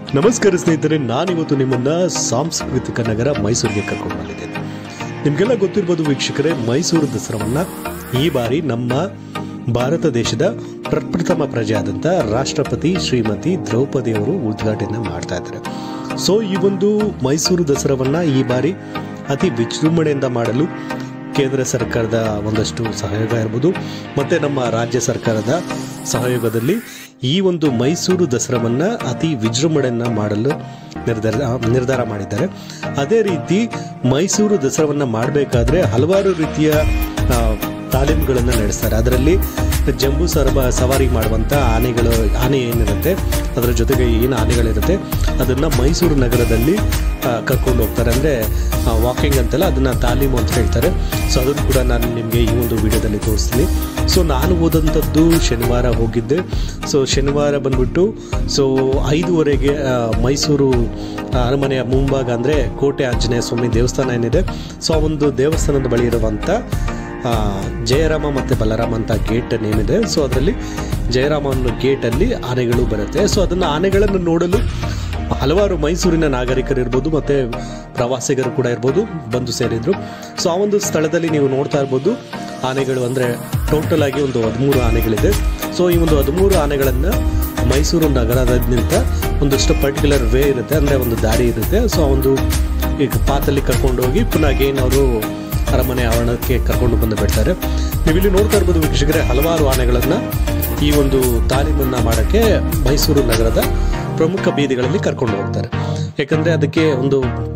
ನಮಸ್ಕಾರ ಸ್ನೇಹಿತರೆ ನಾನಿವತ್ತು ನಿಮ್ಮನ್ನ ಸಾಂಸ್ಕೃತಿಕ ನಗರ ಮೈಸೂರಿಗೆ ಕರ್ಕೊಂಡು ಬಂದಿದ್ದೇನೆ ನಿಮಗೆಲ್ಲ ಗೊತ್ತಿರ್ಬೋದು ವೀಕ್ಷಕರೇ ಮೈಸೂರು ದಸರಾವನ್ನ ಈ ಬಾರಿ ನಮ್ಮ ಭಾರತ ದೇಶದ ಪ್ರಪ್ರಥಮ ಪ್ರಜೆಯಾದಂಥ ರಾಷ್ಟ್ರಪತಿ ಶ್ರೀಮತಿ ದ್ರೌಪದಿ ಅವರು ಉದ್ಘಾಟನೆ ಮಾಡ್ತಾ ಇದ್ದಾರೆ ಸೊ ಈ ಒಂದು ಮೈಸೂರು ದಸರಾವನ್ನ ಈ ಬಾರಿ ಅತಿ ವಿಜೃಂಭಣೆಯಿಂದ ಮಾಡಲು ಕೇಂದ್ರ ಸರ್ಕಾರದ ಒಂದಷ್ಟು ಸಹಯೋಗ ಇರ್ಬೋದು ಮತ್ತೆ ನಮ್ಮ ರಾಜ್ಯ ಸರ್ಕಾರದ ಸಹಯೋಗದಲ್ಲಿ ಈ ಒಂದು ಮೈಸೂರು ದಸರಾವನ್ನ ಅತಿ ವಿಜೃಂಭಣೆಯನ್ನ ಮಾಡಲು ನಿರ್ಧಾರ ನಿರ್ಧಾರ ಮಾಡಿದ್ದಾರೆ ಅದೇ ರೀತಿ ಮೈಸೂರು ದಸರಾವನ್ನ ಮಾಡಬೇಕಾದ್ರೆ ಹಲವಾರು ರೀತಿಯ ಆ, ತಾಲೀಮುಗಳನ್ನು ನಡೆಸ್ತಾರೆ ಅದರಲ್ಲಿ ಜಂಬೂ ಸರಬ ಸವಾರಿ ಮಾಡುವಂಥ ಆನೆಗಳು ಆನೆ ಏನಿರುತ್ತೆ ಅದರ ಜೊತೆಗೆ ಏನು ಆನೆಗಳಿರುತ್ತೆ ಅದನ್ನು ಮೈಸೂರು ನಗರದಲ್ಲಿ ಆ, ಕರ್ಕೊಂಡು ಹೋಗ್ತಾರೆ ಅಂದರೆ ವಾಕಿಂಗ್ ಅಂತೆಲ್ಲ ಅದನ್ನು ತಾಲೀಮು ಅಂತ ಹೇಳ್ತಾರೆ ಸೊ ಅದನ್ನು ಕೂಡ ನಾನು ನಿಮಗೆ ಈ ಒಂದು ವಿಡಿಯೋದಲ್ಲಿ ತೋರಿಸ್ತೀನಿ ಸೊ ನಾನು ಓದಂಥದ್ದು ಶನಿವಾರ ಹೋಗಿದ್ದೆ ಸೊ ಶನಿವಾರ ಬಂದ್ಬಿಟ್ಟು ಸೊ ಐದುವರೆಗೆ ಆ, ಮೈಸೂರು ಅರಮನೆಯ ಮುಂಭಾಗ ಅಂದರೆ ಕೋಟೆ ಆಂಜನೇಯ ಸ್ವಾಮಿ ದೇವಸ್ಥಾನ ಏನಿದೆ ಸೊ ಆ ಒಂದು ದೇವಸ್ಥಾನದ ಬಳಿ ಇರುವಂಥ ಆ, ಜಯರಾಮ ಮತ್ತು ಬಲರಾಮ ಅಂತ ಗೇಟ್ ನೇಮ್ ಇದೆ ಸೊ ಅದರಲ್ಲಿ ಜಯರಾಮ ಅನ್ನೋ ಗೇಟಲ್ಲಿ ಆನೆಗಳು ಬರುತ್ತೆ ಸೊ ಅದನ್ನು ಆನೆಗಳನ್ನು ನೋಡಲು ಹಲವಾರು ಮೈಸೂರಿನ ನಾಗರಿಕರು ಇರ್ಬೋದು ಮತ್ತು ಪ್ರವಾಸಿಗರು ಕೂಡ ಇರ್ಬೋದು ಬಂದು ಸೇರಿದ್ರು ಸೊ ಆ ಒಂದು ಸ್ಥಳದಲ್ಲಿ ನೀವು ನೋಡ್ತಾ ಇರ್ಬೋದು ಆನೆಗಳು ಅಂದರೆ ಟೋಟಲ್ ಆಗಿ ಒಂದು ಹದಿಮೂರು ಆನೆಗಳಿದೆ ಸೊ ಈ ಒಂದು ಹದಿಮೂರು ಆನೆಗಳನ್ನು ಮೈಸೂರು ನಗರದಾದ್ಯಂತ ಒಂದಷ್ಟು ಪರ್ಟಿಕ್ಯುಲರ್ ವೇ ಇರುತ್ತೆ ಅಂದರೆ ಒಂದು ದಾರಿ ಇರುತ್ತೆ ಸೊ ಆ ಒಂದು ಈಗ ಪಾತಲ್ಲಿ ಕರ್ಕೊಂಡು ಹೋಗಿ ಪುನಃ ಅಗೇನ್ ಅವರು ಅರಮನೆ ಆವರಣಕ್ಕೆ ಕರ್ಕೊಂಡು ಬಂದು ಬಿಡ್ತಾರೆ ನೀವು ಇಲ್ಲಿ ನೋಡ್ತಾ ಇರ್ಬೋದು ವೀಕ್ಷಕರೇ ಹಲವಾರು ಆನೆಗಳನ್ನು ಈ ಒಂದು ತಾಲೀಮನ್ನ ಮಾಡೋಕ್ಕೆ ಮೈಸೂರು ನಗರದ ಪ್ರಮುಖ ಬೀದಿಗಳಲ್ಲಿ ಕರ್ಕೊಂಡು ಹೋಗ್ತಾರೆ ಯಾಕಂದರೆ ಅದಕ್ಕೆ ಒಂದು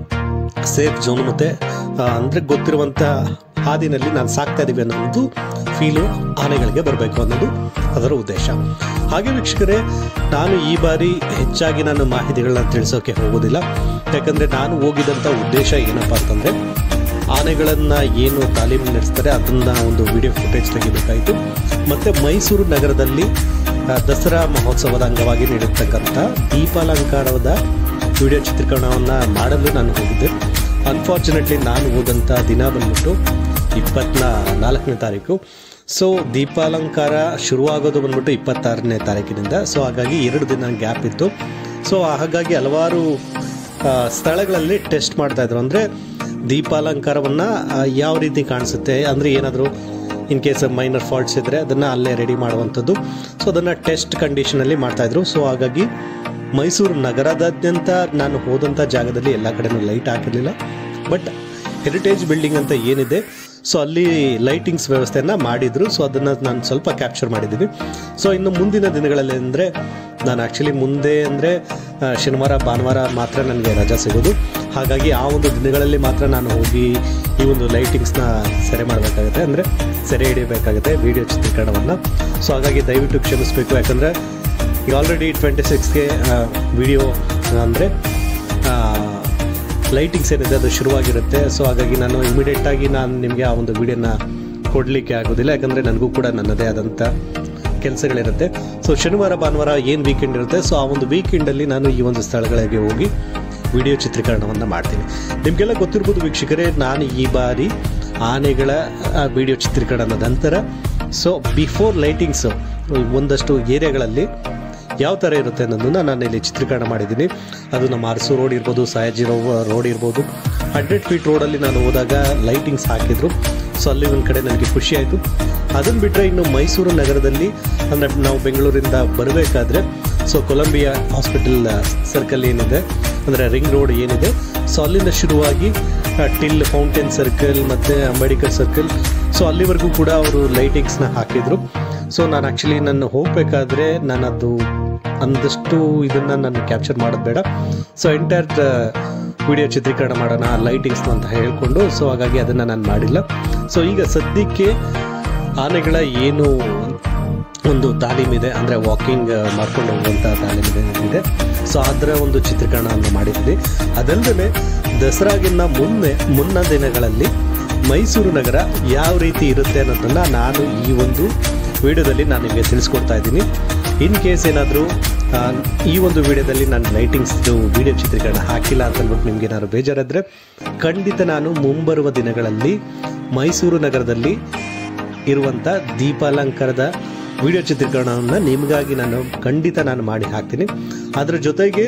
ಸೇಫ್ ಝೋನ್ ಮತ್ತು ಅಂದರೆ ಗೊತ್ತಿರುವಂಥ ಹಾದಿನಲ್ಲಿ ನಾನು ಸಾಕ್ತಾ ಇದ್ದೀವಿ ಅನ್ನೋ ಒಂದು ಫೀಲು ಆನೆಗಳಿಗೆ ಬರಬೇಕು ಅನ್ನೋದು ಅದರ ಉದ್ದೇಶ ಹಾಗೆ ವೀಕ್ಷಕರೇ ನಾನು ಈ ಬಾರಿ ಹೆಚ್ಚಾಗಿ ನಾನು ಮಾಹಿತಿಗಳನ್ನ ತಿಳಿಸೋಕೆ ಹೋಗೋದಿಲ್ಲ ಯಾಕಂದರೆ ನಾನು ಹೋಗಿದಂಥ ಉದ್ದೇಶ ಏನಪ್ಪ ಅಂತಂದರೆ ಆನೆಗಳನ್ನು ಏನು ತಾಲೀಮು ನಡೆಸ್ತಾರೆ ಅದನ್ನ ಒಂದು ವಿಡಿಯೋ ಫುಟೇಜ್ ತೆಗಿಬೇಕಾಯಿತು ಮತ್ತು ಮೈಸೂರು ನಗರದಲ್ಲಿ ಆ, ದಸರಾ ಮಹೋತ್ಸವದ ಅಂಗವಾಗಿ ನೀಡಿರ್ತಕ್ಕಂಥ ದೀಪಾಲಂಕಾರದ ವಿಡಿಯೋ ಚಿತ್ರೀಕರಣವನ್ನು ಮಾಡಲು ನಾನು ಹೋಗಿದ್ದೆ ಅನ್ಫಾರ್ಚುನೇಟ್ಲಿ ನಾನು ಹೋದಂಥ ದಿನ ಬಂದ್ಬಿಟ್ಟು ಇಪ್ಪತ್ನ ನಾಲ್ಕನೇ ತಾರೀಕು ಸೊ ದೀಪಾಲಂಕಾರ ಶುರುವಾಗೋದು ಬಂದ್ಬಿಟ್ಟು ಇಪ್ಪತ್ತಾರನೇ ತಾರೀಕಿನಿಂದ ಸೊ ಹಾಗಾಗಿ ಎರಡು ದಿನ ಗ್ಯಾಪ್ ಇತ್ತು ಸೊ ಹಾಗಾಗಿ ಹಲವಾರು ಆ, ಸ್ಥಳಗಳಲ್ಲಿ ಟೆಸ್ಟ್ ಮಾಡ್ತಾ ಇದ್ರು ಅಂದರೆ ದೀಪಾಲಂಕಾರವನ್ನು ಯಾವ ರೀತಿ ಕಾಣಿಸುತ್ತೆ ಅಂದರೆ ಏನಾದರೂ ಇನ್ ಕೇಸ್ ಮೈನರ್ ಫಾಲ್ಟ್ಸ್ ಇದ್ದರೆ ಅದನ್ನು ಅಲ್ಲೇ ರೆಡಿ ಮಾಡುವಂಥದ್ದು ಸೊ ಅದನ್ನು ಟೆಸ್ಟ್ ಕಂಡೀಷನಲ್ಲಿ ಮಾಡ್ತಾಯಿದ್ರು ಸೊ ಹಾಗಾಗಿ ಮೈಸೂರು ನಗರದಾದ್ಯಂತ ನಾನು ಹೋದಂಥ ಜಾಗದಲ್ಲಿ ಎಲ್ಲ ಕಡೆನೂ ಲೈಟ್ ಹಾಕಿರಲಿಲ್ಲ ಬಟ್ ಹೆರಿಟೇಜ್ ಬಿಲ್ಡಿಂಗ್ ಅಂತ ಏನಿದೆ ಸೊ ಅಲ್ಲಿ ಲೈಟಿಂಗ್ಸ್ ವ್ಯವಸ್ಥೆಯನ್ನು ಮಾಡಿದ್ರು ಸೊ ಅದನ್ನು ನಾನು ಸ್ವಲ್ಪ ಕ್ಯಾಪ್ಚರ್ ಮಾಡಿದ್ದೀನಿ ಸೊ ಇನ್ನು ಮುಂದಿನ ದಿನಗಳಲ್ಲಿ ಅಂದರೆ ನಾನು ಆ್ಯಕ್ಚುಲಿ ಮುಂದೆ ಅಂದರೆ ಶನಿವಾರ ಭಾನುವಾರ ಮಾತ್ರ ನನಗೆ ರಜಾ ಸಿಗೋದು ಹಾಗಾಗಿ ಆ ಒಂದು ದಿನಗಳಲ್ಲಿ ಮಾತ್ರ ನಾನು ಹೋಗಿ ಈ ಒಂದು ಲೈಟಿಂಗ್ಸ್ನ ಸೆರೆ ಮಾಡಬೇಕಾಗುತ್ತೆ ಅಂದರೆ ಸೆರೆ ಹಿಡಿಯಬೇಕಾಗುತ್ತೆ ವಿಡಿಯೋ ಚಿತ್ರೀಕರಣವನ್ನು ಸೊ ಹಾಗಾಗಿ ದಯವಿಟ್ಟು ಕ್ಷಮಿಸಬೇಕು ಯಾಕಂದರೆ ಈಗ ಆಲ್ರೆಡಿ ಟ್ವೆಂಟಿ ಸಿಕ್ಸ್ಗೆ ವಿಡಿಯೋ ಅಂದರೆ ಲೈಟಿಂಗ್ಸ್ ಏನಿದೆ ಅದು ಶುರುವಾಗಿರುತ್ತೆ ಸೊ ಹಾಗಾಗಿ ನಾನು ಇಮಿಡಿಯೇಟಾಗಿ ನಾನು ನಿಮಗೆ ಆ ಒಂದು ವಿಡಿಯೋನ ಕೊಡಲಿಕ್ಕೆ ಆಗೋದಿಲ್ಲ ಯಾಕಂದರೆ ನನಗೂ ಕೂಡ ನನ್ನದೇ ಆದಂಥ ಕೆಲಸಗಳಿರುತ್ತೆ ಸೊ ಶನಿವಾರ ಭಾನುವಾರ ಏನು ವೀಕೆಂಡ್ ಇರುತ್ತೆ ಸೊ ಆ ಒಂದು ವೀಕೆಂಡಲ್ಲಿ ನಾನು ಈ ಒಂದು ಸ್ಥಳಗಳಿಗೆ ಹೋಗಿ ವಿಡಿಯೋ ಚಿತ್ರೀಕರಣವನ್ನು ಮಾಡ್ತೀನಿ ನಿಮಗೆಲ್ಲ ಗೊತ್ತಿರ್ಬೋದು ವೀಕ್ಷಕರೇ ನಾನು ಈ ಬಾರಿ ಆನೆಗಳ ವಿಡಿಯೋ ಚಿತ್ರೀಕರಣದ ನಂತರ ಸೊ ಬಿಫೋರ್ ಲೈಟಿಂಗ್ಸು ಒಂದಷ್ಟು ಏರಿಯಾಗಳಲ್ಲಿ ಯಾವ ಥರ ಇರುತ್ತೆ ಅನ್ನೋದನ್ನ ನಾನು ಇಲ್ಲಿ ಚಿತ್ರೀಕರಣ ಮಾಡಿದ್ದೀನಿ ಅದು ನಮ್ಮ ಅರಸು ರೋಡ್ ಇರ್ಬೋದು ಸಯಾಜಿ ರೋಡ್ ಇರ್ಬೋದು ಹಂಡ್ರೆಡ್ ಫೀಟ್ ರೋಡಲ್ಲಿ ನಾನು ಹೋದಾಗ ಲೈಟಿಂಗ್ಸ್ ಹಾಕಿದ್ರು ಸೊ ಅಲ್ಲಿ ಒಂದು ಕಡೆ ನನಗೆ ಖುಷಿ ಆಯಿತು ಅದನ್ನು ಬಿಟ್ಟರೆ ಇನ್ನು ಮೈಸೂರು ನಗರದಲ್ಲಿ ಅಂದರೆ ನಾವು ಬೆಂಗಳೂರಿಂದ ಬರಬೇಕಾದ್ರೆ ಸೊ ಕೊಲಂಬಿಯಾ ಹಾಸ್ಪಿಟಲ್ ಸರ್ಕಲ್ ಏನಿದೆ ಅಂದರೆ ರಿಂಗ್ ರೋಡ್ ಏನಿದೆ ಸೊ ಅಲ್ಲಿಂದ ಶುರುವಾಗಿ ಆ, ಟಿಲ್ ಫೌಂಟೇನ್ ಸರ್ಕಲ್ ಮತ್ತು ಅಂಬೇಡ್ಕರ್ ಸರ್ಕಲ್ ಸೊ ಅಲ್ಲಿವರೆಗೂ ಕೂಡ ಅವರು ಲೈಟಿಂಗ್ಸ್ನ ಹಾಕಿದ್ರು ಸೊ ನಾನು ಆ್ಯಕ್ಚುಲಿ ನಾನು ಹೋಗಬೇಕಾದ್ರೆ ನಾನು ಅದು ಅಂದಷ್ಟು ಇದನ್ನು ನಾನು ಕ್ಯಾಪ್ಚರ್ ಮಾಡೋದು ಬೇಡ ಸೊ ಎಂಟೈರ್ ವಿಡಿಯೋ ಚಿತ್ರೀಕರಣ ಮಾಡೋಣ ಲೈಟಿಂಗ್ಸ್ ಅಂತ ಹೇಳ್ಕೊಂಡು ಸೊ ಹಾಗಾಗಿ ಅದನ್ನು ನಾನು ಮಾಡಿಲ್ಲ ಸೊ ಈಗ ಸದ್ಯಕ್ಕೆ ಆನೆಗಳ ಏನು ಒಂದು ತಾಲೀಮಿದೆ ಅಂದರೆ ವಾಕಿಂಗ್ ಮಾಡ್ಕೊಂಡು ಹೋಗುವಂಥ ತಾಲೀಮಿದೆ ಇದೆ ಸೊ ಅದರ ಒಂದು ಚಿತ್ರೀಕರಣವನ್ನು ಮಾಡಿದ್ದೀನಿ ಅದಲ್ಲದೆ ದಸರಾಗಿನ್ನ ಮುನ್ನೆ ಮುನ್ನ ದಿನಗಳಲ್ಲಿ ಮೈಸೂರು ನಗರ ಯಾವ ರೀತಿ ಇರುತ್ತೆ ಅನ್ನೋದನ್ನು ನಾನು ಈ ಒಂದು ವಿಡಿಯೋದಲ್ಲಿ ನಾನು ನಿಮಗೆ ತಿಳಿಸ್ಕೊಡ್ತಾ ಇದ್ದೀನಿ ಇನ್ ಕೇಸ್ ಏನಾದರೂ ಈ ಒಂದು ವಿಡಿಯೋದಲ್ಲಿ ನಾನು ಲೈಟಿಂಗ್ಸ್ದು ವಿಡಿಯೋ ಚಿತ್ರೀಕರಣ ಹಾಕಿಲ್ಲ ಅಂತ ಅಂದ್ಬಿಟ್ಟು ನಿಮ್ಗೆ ಏನಾದ್ರು ಬೇಜಾರಾದರೆ ಖಂಡಿತ ನಾನು ಮುಂಬರುವ ದಿನಗಳಲ್ಲಿ ಮೈಸೂರು ನಗರದಲ್ಲಿ ಇರುವಂಥ ದೀಪಾಲಂಕಾರದ ವಿಡಿಯೋ ಚಿತ್ರೀಕರಣವನ್ನು ನಿಮಗಾಗಿ ನಾನು ಖಂಡಿತ ನಾನು ಮಾಡಿ ಹಾಕ್ತೀನಿ ಅದರ ಜೊತೆಗೆ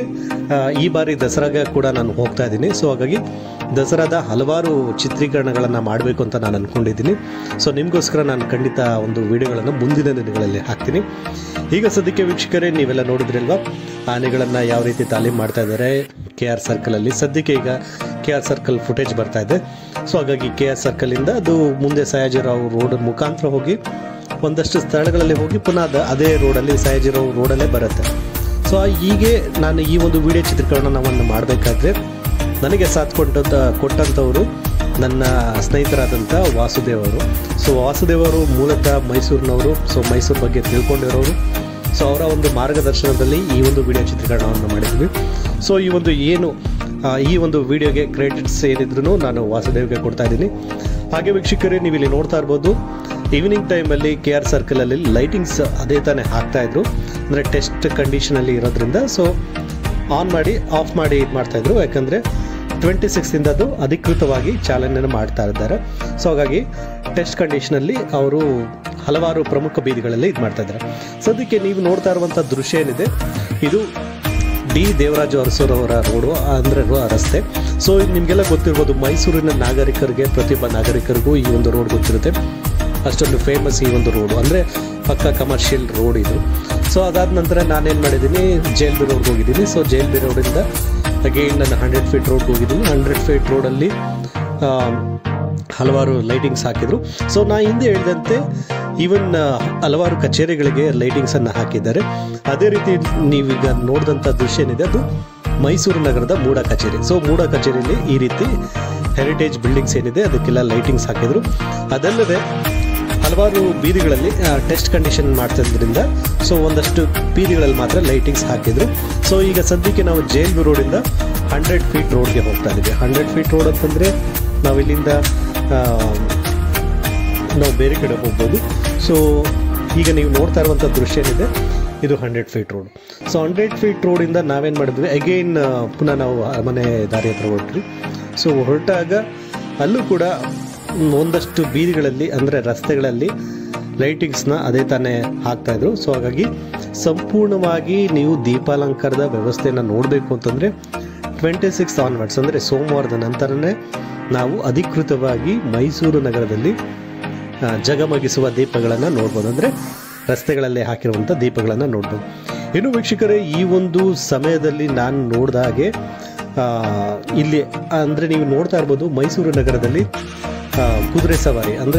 ಆ, ಈ ಬಾರಿ ದಸರಾಗೆ ಕೂಡ ನಾನು ಹೋಗ್ತಾ ಇದ್ದೀನಿ ಸೊ ಹಾಗಾಗಿ ದಸರಾದ ಹಲವಾರು ಚಿತ್ರೀಕರಣಗಳನ್ನು ಮಾಡಬೇಕು ಅಂತ ನಾನು ಅಂದ್ಕೊಂಡಿದ್ದೀನಿ ಸೊ ನಿಮಗೋಸ್ಕರ ನಾನು ಖಂಡಿತ ಒಂದು ವಿಡಿಯೋಗಳನ್ನು ಮುಂದಿನ ದಿನಗಳಲ್ಲಿ ಹಾಕ್ತೀನಿ ಈಗ ಸದ್ಯಕ್ಕೆ ವೀಕ್ಷಕರೇ ನೀವೆಲ್ಲ ನೋಡಿದ್ರಲ್ವಾ ಆನೆಗಳನ್ನು ಯಾವ ರೀತಿ ತಾಲೀಮ್ ಮಾಡ್ತಾ ಇದ್ದಾರೆ ಕೆ ಆರ್ ಸರ್ಕಲಲ್ಲಿ ಸದ್ಯಕ್ಕೆ ಈಗ ಕೆ ಆರ್ ಸರ್ಕಲ್ ಫುಟೇಜ್ ಬರ್ತಾ ಇದೆ ಸೊ ಹಾಗಾಗಿ ಕೆ ಆರ್ ಸರ್ಕಲಿಂದ ಅದು ಮುಂದೆ ಸಯಾಜಿರಾವ್ ರೋಡ್ ಮುಖಾಂತರ ಹೋಗಿ ಒಂದಷ್ಟು ಸ್ಥಳಗಳಲ್ಲಿ ಹೋಗಿ ಪುನಃ ಅದ ಅದೇ ರೋಡಲ್ಲಿ ಸಯಾಜಿರಾವ್ ರೋಡಲ್ಲೇ ಬರುತ್ತೆ ಸೊ ಹೀಗೆ ನಾನು ಈ ಒಂದು ವಿಡಿಯೋ ಚಿತ್ರೀಕರಣವನ್ನು ಮಾಡಬೇಕಾದ್ರೆ ನನಗೆ ಸಾಥ್ ಕೊಟ್ಟಂತ ಕೊಟ್ಟಂಥವರು ನನ್ನ ಸ್ನೇಹಿತರಾದಂಥ ವಾಸುದೇವ್ ಅವರು ಸೊ ವಾಸುದೇವ್ ಅವರು ಮೂಲತಃ ಮೈಸೂರಿನವರು ಸೊ ಮೈಸೂರು ಬಗ್ಗೆ ತಿಳ್ಕೊಂಡಿರೋರು ಸೊ ಅವರ ಒಂದು ಮಾರ್ಗದರ್ಶನದಲ್ಲಿ ಈ ಒಂದು ವಿಡಿಯೋ ಚಿತ್ರೀಕರಣವನ್ನು ಮಾಡಿದ್ವಿ ಸೊ ಈ ಒಂದು ಏನು ಆ, ಈ ಒಂದು ವಿಡಿಯೋಗೆ ಕ್ರೆಡಿಟ್ಸ್ ಏನಿದ್ರು ನಾನು ವಾಸುದೇವ್ಗೆ ಕೊಡ್ತಾ ಇದ್ದೀನಿ ಹಾಗೆ ವೀಕ್ಷಕರೇ ನೀವು ಇಲ್ಲಿ ನೋಡ್ತಾ ಇರ್ಬೋದು ಈವ್ನಿಂಗ್ ಟೈಮಲ್ಲಿ ಕೆ ಆರ್ ಸರ್ಕಲಲ್ಲಿ ಲೈಟಿಂಗ್ಸ್ ಅದೇ ತಾನೇ ಹಾಕ್ತಾ ಇದ್ರು ಅಂದರೆ ಟೆಸ್ಟ್ ಕಂಡೀಷನಲ್ಲಿ ಇರೋದ್ರಿಂದ ಸೊ ಆನ್ ಮಾಡಿ ಆಫ್ ಮಾಡಿ ಇದು ಮಾಡ್ತಾ ಇದ್ರು ಯಾಕಂದರೆ ಟ್ವೆಂಟಿ ಸಿಕ್ಸಿಂದ ಅದು ಅಧಿಕೃತವಾಗಿ ಚಾಲನೆಯನ್ನು ಮಾಡ್ತಾ ಇದ್ದಾರೆ ಸೊ ಹಾಗಾಗಿ ಟೆಸ್ಟ್ ಕಂಡೀಷನಲ್ಲಿ ಅವರು ಹಲವಾರು ಪ್ರಮುಖ ಬೀದಿಗಳಲ್ಲಿ ಇದು ಮಾಡ್ತಾ ಇದ್ದಾರೆ ಸದ್ಯಕ್ಕೆ ನೀವು ನೋಡ್ತಾ ಇರುವಂಥ ದೃಶ್ಯ ಏನಿದೆ ಇದು ಡಿ ದೇವರಾಜ ಅರಸೂರವರ ರೋಡು ಅಂದರೆ ರಸ್ತೆ ಸೊ ನಿಮಗೆಲ್ಲ ಗೊತ್ತಿರ್ಬೋದು ಮೈಸೂರಿನ ನಾಗರಿಕರಿಗೆ ಪ್ರತಿಯೊಬ್ಬ ನಾಗರಿಕರಿಗೂ ಈ ಒಂದು ರೋಡ್ ಗೊತ್ತಿರುತ್ತೆ ಅಷ್ಟೊಂದು ಫೇಮಸ್ ಈ ಒಂದು ರೋಡು ಅಂದರೆ ಪಕ್ಕ ಕಮರ್ಷಿಯಲ್ ರೋಡ್ ಇದು ಸೊ ಅದಾದ ನಂತರ ನಾನೇನು ಮಾಡಿದ್ದೀನಿ ಜೈಲ್ ಬಿ ರೋಡ್ಗೆ ಹೋಗಿದ್ದೀನಿ ಸೊ ಜೈಲ್ ಬಿ ರೋಡಿಂದ ಅಗೇನ್ ನಾನು ಹಂಡ್ರೆಡ್ ಫೀಟ್ ರೋಡ್ಗೆ ಹೋಗಿದ್ದೀನಿ ಹಂಡ್ರೆಡ್ ಫೀಟ್ ರೋಡಲ್ಲಿ ಹಲವಾರು ಲೈಟಿಂಗ್ಸ್ ಹಾಕಿದರು ಸೊ ನಾ ಹಿಂದೆ ಹೇಳಿದಂತೆ ಈವನ್ ಹಲವಾರು ಕಚೇರಿಗಳಿಗೆ ಲೈಟಿಂಗ್ಸನ್ನು ಹಾಕಿದ್ದಾರೆ ಅದೇ ರೀತಿ ನೀವೀಗ ನೋಡಿದಂಥ ದೃಶ್ಯ ಏನಿದೆ ಅದು ಮೈಸೂರು ನಗರದ ಮೂಡ ಕಚೇರಿ ಸೊ ಮೂಡ ಕಚೇರಿಯಲ್ಲಿ ಈ ರೀತಿ ಹೆರಿಟೇಜ್ ಬಿಲ್ಡಿಂಗ್ಸ್ ಏನಿದೆ ಅದಕ್ಕೆಲ್ಲ ಲೈಟಿಂಗ್ಸ್ ಹಾಕಿದರು ಅದಲ್ಲದೆ ಹಲವಾರು ಬೀದಿಗಳಲ್ಲಿ ಟೆಸ್ಟ್ ಕಂಡೀಷನ್ ಮಾಡ್ತಿದ್ರಿಂದ ಸೊ ಒಂದಷ್ಟು ಬೀದಿಗಳಲ್ಲಿ ಮಾತ್ರ ಲೈಟಿಂಗ್ಸ್ ಹಾಕಿದ್ರು ಸೊ ಈಗ ಸದ್ಯಕ್ಕೆ ನಾವು ಜೈಲ್ ರೋಡಿಂದ ಹಂಡ್ರೆಡ್ ಫೀಟ್ ರೋಡ್ಗೆ ಹೋಗ್ತಾ ಇದ್ದೀವಿ ಹಂಡ್ರೆಡ್ ಫೀಟ್ ರೋಡ್ ಅಂತಂದರೆ ನಾವು ಇಲ್ಲಿಂದ ಆ, ನಾವು ಬೇರೆ ಕಡೆ ಹೋಗ್ಬೋದು ಸೊ ಈಗ ನೀವು ನೋಡ್ತಾ ಇರುವಂಥ ದೃಶ್ಯ ಏನಿದೆ ಇದು hundred feet road so hundred feet ರೋಡಿಂದ ನಾವೇನು ಮಾಡಿದ್ವಿ ಅಗೈನ್ ಪುನಃ ನಾವು ಮನೆ ದಾರಿ ಹತ್ರ ಹೊರಟ್ರಿ ಸೊ ಹೊರಟಾಗ ಅಲ್ಲೂ ಕೂಡ ಒಂದಷ್ಟು ಬೀದಿಗಳಲ್ಲಿ ಅಂದರೆ ರಸ್ತೆಗಳಲ್ಲಿ ಲೈಟಿಂಗ್ಸ್ನ ಅದೇ ತಾನೇ ಹಾಕ್ತಾಯಿದ್ರು ಸೊ ಹಾಗಾಗಿ ಸಂಪೂರ್ಣವಾಗಿ ನೀವು ದೀಪಾಲಂಕಾರದ ವ್ಯವಸ್ಥೆಯನ್ನು ನೋಡಬೇಕು ಅಂತಂದರೆ ಟ್ವೆಂಟಿ ಸಿಕ್ಸ್ ಆನ್ವರ್ಡ್ಸ್ ಅಂದರೆ ಸೋಮವಾರದ ನಂತರನೇ ನಾವು ಅಧಿಕೃತವಾಗಿ ಮೈಸೂರು ನಗರದಲ್ಲಿ ಆ, ಜಗಮಗಿಸುವ ದೀಪಗಳನ್ನು ನೋಡ್ಬೋದು ಅಂದರೆ ರಸ್ತೆಗಳಲ್ಲಿ ಹಾಕಿರುವಂಥ ದೀಪಗಳನ್ನು ನೋಡ್ಬೋದು ಇನ್ನು ವೀಕ್ಷಕರೇ ಈ ಒಂದು ಸಮಯದಲ್ಲಿ ನಾನು ನೋಡಿದ ಹಾಗೆ ಆ, ಇಲ್ಲಿ ಅಂದರೆ ನೀವು ನೋಡ್ತಾ ಇರ್ಬೋದು ಮೈಸೂರು ನಗರದಲ್ಲಿ ಆ, ಕುದುರೆ ಸವಾರಿ ಅಂದರೆ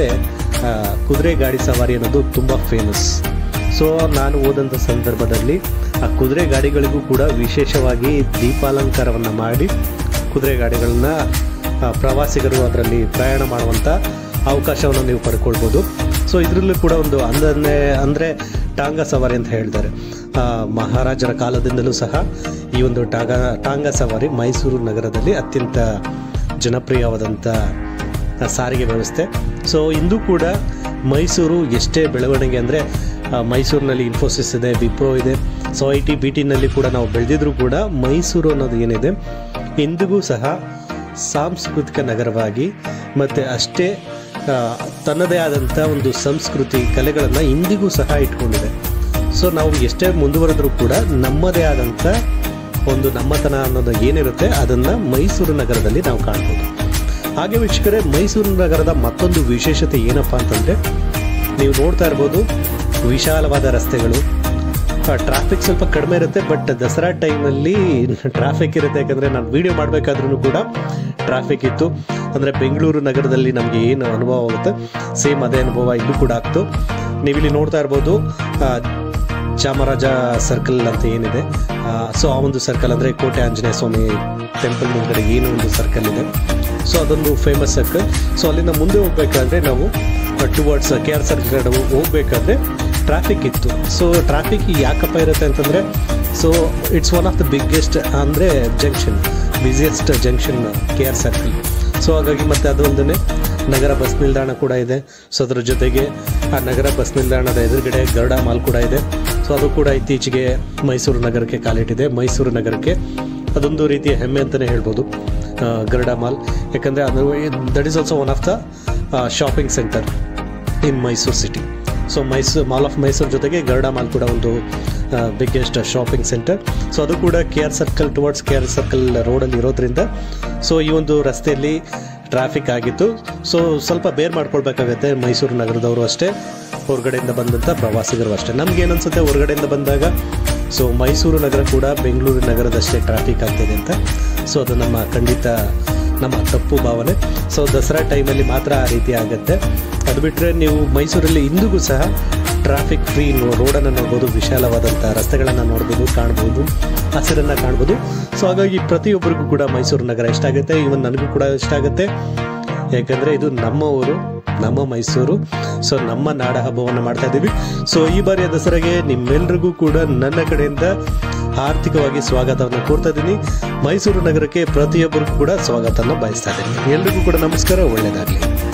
ಕುದುರೆ ಗಾಡಿ ಸವಾರಿ ಅನ್ನೋದು ತುಂಬ ಫೇಮಸ್ ಸೊ ನಾನು ಹೋದಂಥ ಸಂದರ್ಭದಲ್ಲಿ ಆ ಕುದುರೆ ಗಾಡಿಗಳಿಗೂ ಕೂಡ ವಿಶೇಷವಾಗಿ ದೀಪಾಲಂಕಾರವನ್ನು ಮಾಡಿ ಕುದುರೆ ಗಾಡಿಗಳನ್ನ ಆ, ಪ್ರವಾಸಿಗರು ಅದರಲ್ಲಿ ಪ್ರಯಾಣ ಮಾಡುವಂಥ ಅವಕಾಶವನ್ನು ನೀವು ಪಡ್ಕೊಳ್ಬೋದು ಸೊ ಇದರಲ್ಲೂ ಕೂಡ ಒಂದು ಅಂದನೆ ಅಂದರೆ ಟಾಂಗ ಸವಾರಿ ಅಂತ ಹೇಳ್ತಾರೆ ಆ, ಮಹಾರಾಜರ ಕಾಲದಿಂದಲೂ ಸಹ ಈ ಒಂದು ಟಾಗ ಟಾಂಗ ಸವಾರಿ ಮೈಸೂರು ನಗರದಲ್ಲಿ ಅತ್ಯಂತ ಜನಪ್ರಿಯವಾದಂಥ ಸಾರಿಗೆ ವ್ಯವಸ್ಥೆ ಸೊ ಇಂದು ಕೂಡ ಮೈಸೂರು ಎಷ್ಟೇ ಬೆಳವಣಿಗೆ ಅಂದರೆ ಮೈಸೂರಿನಲ್ಲಿ ಇನ್ಫೋಸಿಸ್ ಇದೆ ವಿಪ್ರೋ ಇದೆ ಸೊ ಐ ಟಿ ಬಿ ಟಿನಲ್ಲಿ ಕೂಡ ನಾವು ಬೆಳೆದಿದ್ರು ಕೂಡ ಮೈಸೂರು ಅನ್ನೋದು ಏನಿದೆ ಇಂದಿಗೂ ಸಹ ಸಾಂಸ್ಕೃತಿಕ ನಗರವಾಗಿ ಮತ್ತು ಅಷ್ಟೇ ಆ, ತನ್ನದೇ ಆದಂಥ ಒಂದು ಸಂಸ್ಕೃತಿ ಕಲೆಗಳನ್ನು ಇಂದಿಗೂ ಸಹ ಇಟ್ಕೊಂಡಿದೆ ಸೊ ನಾವು ಎಷ್ಟೇ ಮುಂದುವರೆದ್ರೂ ಕೂಡ ನಮ್ಮದೇ ಆದಂಥ ಒಂದು ನಮ್ಮತನ ಅನ್ನೋದು ಏನಿರುತ್ತೆ ಅದನ್ನು ಮೈಸೂರು ನಗರದಲ್ಲಿ ನಾವು ಕಾಣ್ಬೋದು ಹಾಗೆ ವೀಕ್ಷಕರೇ ಮೈಸೂರು ನಗರದ ಮತ್ತೊಂದು ವಿಶೇಷತೆ ಏನಪ್ಪ ಅಂತಂದರೆ ನೀವು ನೋಡ್ತಾ ಇರ್ಬೋದು ವಿಶಾಲವಾದ ರಸ್ತೆಗಳು ಟ್ರಾಫಿಕ್ ಸ್ವಲ್ಪ ಕಡಿಮೆ ಇರುತ್ತೆ ಬಟ್ ದಸರಾ ಟೈಮಲ್ಲಿ ಟ್ರಾಫಿಕ್ ಇರುತ್ತೆ ಯಾಕಂದರೆ ನಾನು ವೀಡಿಯೋ ಮಾಡಬೇಕಾದ್ರೂ ಕೂಡ ಟ್ರಾಫಿಕ್ ಇತ್ತು ಅಂದರೆ ಬೆಂಗಳೂರು ನಗರದಲ್ಲಿ ನಮಗೆ ಏನು ಅನುಭವ ಆಗುತ್ತೆ ಸೇಮ್ ಅದೇ ಅನುಭವ ಇಲ್ಲೂ ಕೂಡ ಆಗ್ತು ನೀವಿಲ್ಲಿ ನೋಡ್ತಾ ಇರ್ಬೋದು ಆ, ಚಾಮರಾಜ ಸರ್ಕಲ್ ಅಂತ ಏನಿದೆ ಸೊ ಆ ಒಂದು ಸರ್ಕಲ್ ಅಂದರೆ ಕೋಟೆ ಆಂಜನೇಯ ಸ್ವಾಮಿ ಟೆಂಪಲ್ ಮುಂದ್ಗಡೆ ಏನು ಒಂದು ಸರ್ಕಲ್ ಇದೆ ಸೊ ಅದೊಂದು ಫೇಮಸ್ ಸರ್ಕಲ್ ಸೊ ಅಲ್ಲಿಂದ ಮುಂದೆ ಹೋಗ್ಬೇಕಾದ್ರೆ ನಾವು ಟುವರ್ಡ್ಸ್ ಕೆ ಆರ್ ಸರ್ಕಲ್ ಕಡೆ ಹೋಗ್ಬೇಕಾದ್ರೆ ಟ್ರಾಫಿಕ್ ಇತ್ತು ಸೊ ಟ್ರಾಫಿಕ್ ಯಾಕಪ್ಪ ಇರುತ್ತೆ ಅಂತಂದರೆ so it's one of the biggest ಅಂದರೆ junction busiest junction K R circle so ಹಾಗಾಗಿ ಮತ್ತೆ ಅದೊಂದನೇ ನಗರ ಬಸ್ ನಿಲ್ದಾಣ ಕೂಡ ಇದೆ ಸೊ ಅದ್ರ ಜೊತೆಗೆ ಆ ನಗರ ಬಸ್ ನಿಲ್ದಾಣದ ಎದುರುಗಡೆ ಗರುಡ ಮಾಲ್ ಕೂಡ ಇದೆ ಸೊ ಅದು ಕೂಡ ಇತ್ತೀಚೆಗೆ ಮೈಸೂರು ನಗರಕ್ಕೆ ಕಾಲಿಟ್ಟಿದೆ ಮೈಸೂರು ನಗರಕ್ಕೆ ಅದೊಂದು ರೀತಿಯ ಹೆಮ್ಮೆ ಅಂತಲೇ ಹೇಳ್ಬೋದು ಆ, ಗರುಡ ಮಾಲ್ ಯಾಕಂದರೆ ಅದು that is also one of the shopping centre in Mysuru city so Mysuru mall of Mysuru ಜೊತೆಗೆ ಗರುಡ ಮಾಲ್ ಕೂಡ ಒಂದು ಬಿಗ್ಗೆಸ್ಟ್ ಶಾಪಿಂಗ್ ಸೆಂಟರ್ ಸೊ ಅದು ಕೂಡ K R circle towards K R circle ರೋಡಲ್ಲಿ ಇರೋದ್ರಿಂದ ಸೊ ಈ ಒಂದು ರಸ್ತೆಯಲ್ಲಿ ಟ್ರಾಫಿಕ್ ಆಗಿತ್ತು ಸೊ ಸ್ವಲ್ಪ ಬೇರ್ ಮಾಡ್ಕೊಳ್ಬೇಕಾಗತ್ತೆ ಮೈಸೂರು ನಗರದವರು ಅಷ್ಟೇ ಹೊರಗಡೆಯಿಂದ ಬಂದಂಥ ಪ್ರವಾಸಿಗರು ಅಷ್ಟೇ ನಮ್ಗೆ ಏನನ್ಸುತ್ತೆ ಹೊರಗಡೆಯಿಂದ ಬಂದಾಗ ಸೊ ಮೈಸೂರು ನಗರ ಕೂಡ ಬೆಂಗಳೂರು ನಗರದಷ್ಟೇ ಟ್ರಾಫಿಕ್ ಆಗ್ತಿದೆ ಅಂತ ಸೊ ಅದು ನಮ್ಮ ಖಂಡಿತ ನಮ್ಮ ತಪ್ಪು ಭಾವನೆ ಸೊ ದಸರಾ ಟೈಮಲ್ಲಿ ಮಾತ್ರ ಆ ರೀತಿ ಆಗುತ್ತೆ ಅದು ಬಿಟ್ಟರೆ ನೀವು ಮೈಸೂರಲ್ಲಿ ಇಂದಿಗೂ ಸಹ ಟ್ರಾಫಿಕ್ ಫ್ರೀ ರೋಡನ್ನು ನೋಡ್ಬೋದು ವಿಶಾಲವಾದಂಥ ರಸ್ತೆಗಳನ್ನು ನೋಡ್ಬೋದು ಕಾಣ್ಬೋದು ಹಸಿರನ್ನು ಕಾಣ್ಬೋದು ಸೊ ಹಾಗಾಗಿ ಪ್ರತಿಯೊಬ್ಬರಿಗೂ ಕೂಡ ಮೈಸೂರು ನಗರ ಇಷ್ಟ ಆಗುತ್ತೆ ಇವನ್ ನನಗೂ ಕೂಡ ಇಷ್ಟ ಆಗುತ್ತೆ ಯಾಕಂದರೆ ಇದು ನಮ್ಮ ಊರು ನಮ್ಮ ಮೈಸೂರು ಸೊ ನಮ್ಮ ನಾಡ ಹಬ್ಬವನ್ನು ಮಾಡ್ತಾ ಇದ್ದೀವಿ ಸೊ ಈ ಬಾರಿಯ ದಸರಾಗೆ ನಿಮ್ಮೆಲ್ರಿಗೂ ಕೂಡ ನನ್ನ ಕಡೆಯಿಂದ ಆರ್ಥಿಕವಾಗಿ ಸ್ವಾಗತವನ್ನು ಕೋರ್ತಾ ಇದ್ದೀನಿ ಮೈಸೂರು ನಗರಕ್ಕೆ ಪ್ರತಿಯೊಬ್ಬರಿಗೂ ಕೂಡ ಸ್ವಾಗತವನ್ನು ಬಯಸ್ತಾ ಇದ್ದೀನಿ ಎಲ್ರಿಗೂ ಕೂಡ ನಮಸ್ಕಾರ ಒಳ್ಳೆಯದಾಗಲಿ